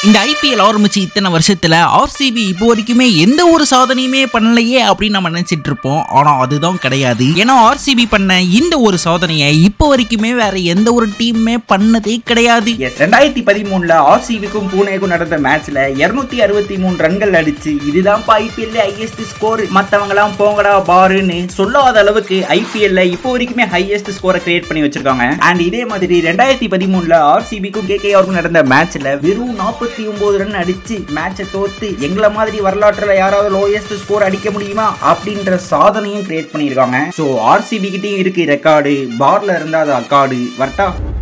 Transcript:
இந்த ஐபிஎல் ஆரம்பிச்சு இத்தனை வருஷத்துல ஆர்சிபி இப்போ வரைக்குமே எந்த ஒரு சாதனையுமே பண்ணலையே அப்படின்னு நம்ம நினைச்சிட்டு இருப்போம் ஆனா அதுதான் கிடையாது ஏன்னா ஆர்சிபி பண்ண இந்த ஒரு சாதனையை இப்போ வரைக்குமே வேற எந்த ஒரு டீமுமே பண்ணதே கிடையாது எஸ் ரெண்டாயிரத்தி பதிமூணுல ஆர்சிபிக்கும் பூனேக்கும் நடந்த மேட்ச்ல இருநூத்தி அறுபத்தி மூணு ரன்கள் அடிச்சு இதுதான் ஐபிஎல் ஹையஸ்ட் ஸ்கோர் மத்தவங்க எல்லாம் போங்கடா பாருன்னு சொல்லாத அளவுக்கு ஐபிஎல்ல இப்போ வரைக்குமே ஹையஸ்ட் ஸ்கோரை கிரியேட் பண்ணி வச்சிருக்காங்க அண்ட் இதே மாதிரி ரெண்டாயிரத்தி பதிமூணுல ஆர்சிபிக்கும் கேகேஆருக்கும் நடந்த மேட்ச்ல வெறும் நாற்பத்தி ஒன்பது ரன் அடிச்சு மேட்சை தோத்து எங்களை மாதிரி வரலாற்றுல யாராவது லோயஸ்ட் ஸ்கோர் அடிக்க முடியுமா அப்படின்ற சாதனையும் கிரியேட் பண்ணியிருக்காங்க ஸோ ஆர்சிபி கிட்டயும் இருக்கு ரெக்கார்டு பார்ல இருந்தா அது அக்காடு வரட்டா